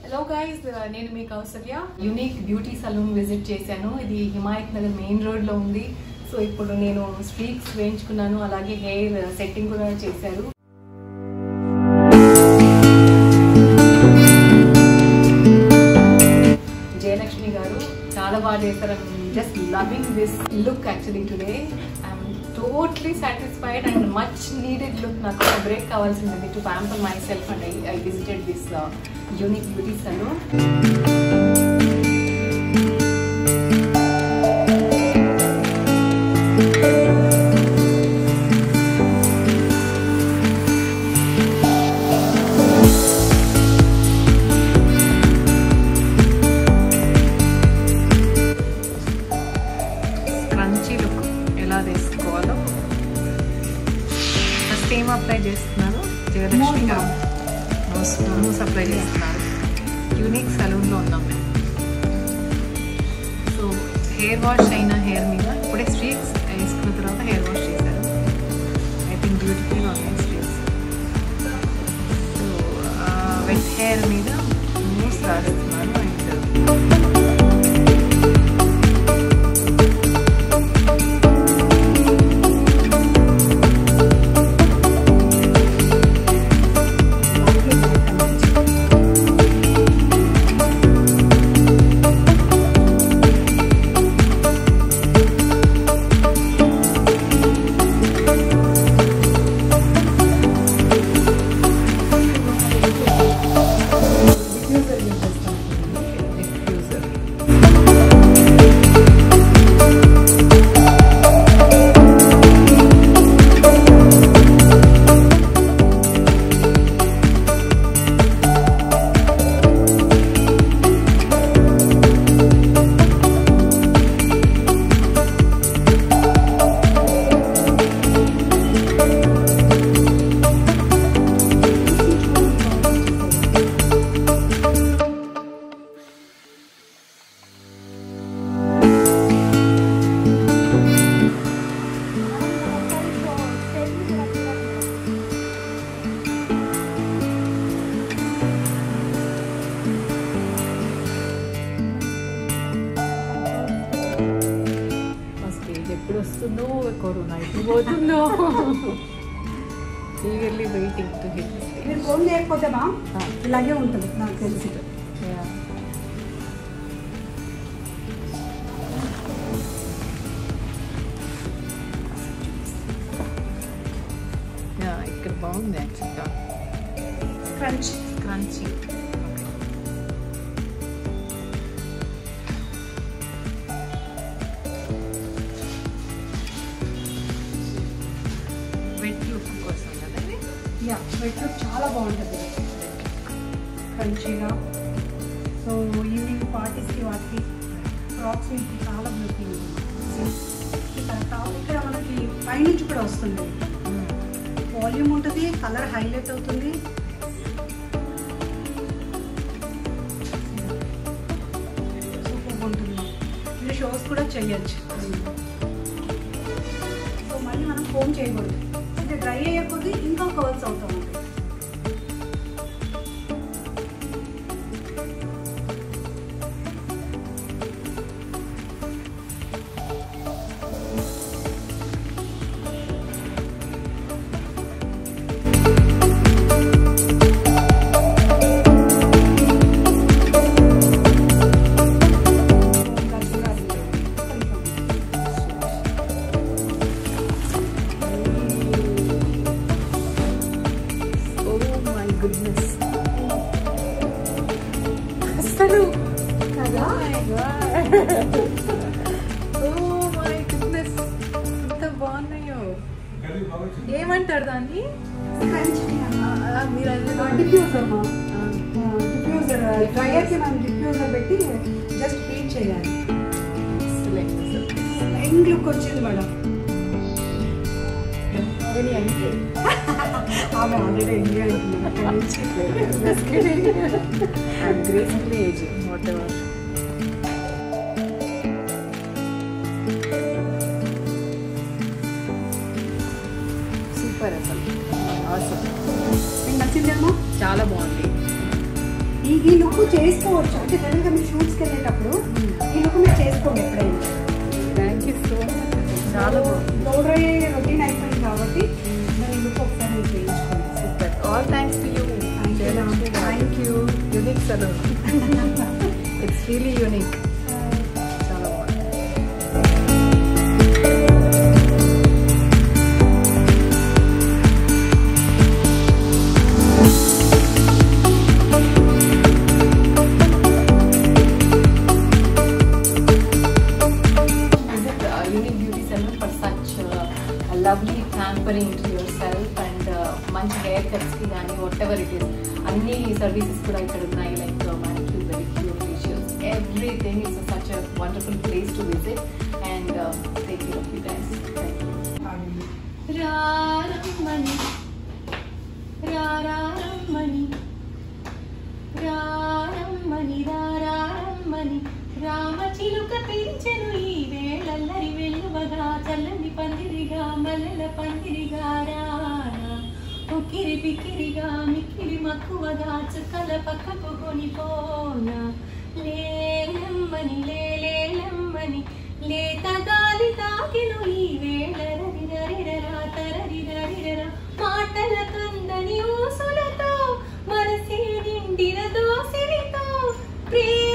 Hello guys నేను మీ Kousalya unique beauty salon visit చేశాను ఇది హిమాయత్ నగర్ మెయిన్ రోడ్ లో ఉంది సో ఇప్పుడు నేను స్ట్రీక్స్ వేయించుకున్నాను అలాగే హెయిర్ సెట్టింగ్ కూడా చేశారు జయలక్ష్మి గారు చాలా బాగా చేశారు just loving this look actually today I'm totally satisfied and much needed look నాకు ఒక బ్రేక్ కావాల్సింది to pamper myself and I I visited this unique beauty salon crunchy look ఎలా తీసుకోవాలో ఫస్ట్ ఏం అప్లై చేస్తున్నారు జయలక్ష్మి గారు మూస్ అప్లై చేస్తున్నారు unique సలూన్లో ఉన్నాం మేము సో హెయిర్ వాష్ అయిన హెయిర్ మీద ఇప్పుడే స్ట్రీక్స్ వేసుకున్న తర్వాత హెయిర్ వాష్ చేశారు ఐ థింక్ బ్యూటిఫుల్ ఉన్నాయి స్ట్రీక్స్ సో వెట్ హెయిర్ మీద మూస్ రాస్తున్నారు అండ్ diffuser. ఫస్ట్ ఏజ్ ఎప్పుడు వస్తుందో కరోనా ఎప్పుడు పోతుందో ఈగర్లీ వెయిటింగ్ టు హిట్ మీరు ఫోన్ చేయకపోతే మా ఇలాగే ఉంటుంది నాకు తెలిసి ఇక్కడ బాగుంది యాక్చువల్గా క్రంచ్ క్రంచీ వెట్ లుక్ కోసం కదా ఇది యా వెట్ లుక్ చాలా బాగుంటుంది క్రంచీగా సో ఈవినింగ్ పార్టీస్కి వాటికి ఫ్రాక్స్ వీటికి చాలా బ్యూటీ ఇక్కడ టాప్ ఇక్కడ మనకి పైనుంచి కూడా వస్తుంది వాల్యూమ్ ఉంటుంది కలర్ హైలైట్ అవుతుంది సూపర్ ఉంటుంది మీరు షోస్ కూడా చేయొచ్చు సో మళ్ళీ మనం ఫోన్ చేయకూడదు ఇది డ్రై అయ్యే కొద్దీ ఇంకా కర్ల్స్ అవుతా ఉంటాయి ఓ మై గుడ్నెస్ అసలు కదా ఓ మై గుడ్నెస్ ఎంత బాగున్నాయో ఏమంటారు దాన్ని ఆ, ఆ, మీరు అది డిఫ్యూజర్ మా డిఫ్యూజర్ డ్రైయర్కి మనం డిఫ్యూజర్ పెట్టి జస్ట్ హీట్ చేయాలి ఎండ్ లుక్ వచ్చింది మేడం ఆమె already India gracefully ageing whatever super అసలు అవసరం మీకు నచ్చిందేమో చాలా బాగుంది ఈ ఈ లుక్ చేసుకోవచ్చు అంటే జనరల్గా మీరు షూట్స్కి వెళ్ళేటప్పుడు ఈ లుక్ మీరు చేసుకోండి ఎప్పుడైనా థ్యాంక్ యూ సో మచ్ చాలా బాగుంది లోడ్ అయ్యే రొటీన్ అయిపోయింది కాబట్టి మరి ఈ లుక్ ఒకసారి మీరు చేయించుకోండి super all thanks to you Thank you, ma'am. Thank you unique salon it's really unique చాలా బాగుంది visit uh, Unique Beauty Salon for such uh, a lovely pampering to yourself and uh, మంచి hair కట్స్కి కానీ whatever it is అన్ని services కూడా ఇక్కడ ఉన్నాయి like manicure pedicure facials everything is such a wonderful place to visit and take care of you guys రారమ్మని రారమ్మని రారమ్మని రారమ్మని రామచిలుక పెంచెను ఈ వేళల్లరి వెల్లువగా చల్లని పందిరిగా మల్లెల పందిరిగా రారా ఉక్కిరి పిక్కిరిగా మిక్కిరి మక్కువగా చుక్కల పక్కకు కొనిపోనా లేలమ్మని లేలేలమ్మని లేత గాలి తాకిను ఈ వేళ రరిరరిరరా తరరిరరిరరా మాటల కందని ఊసులతో మనసే నిండిన దోసిలితో ప్రేమ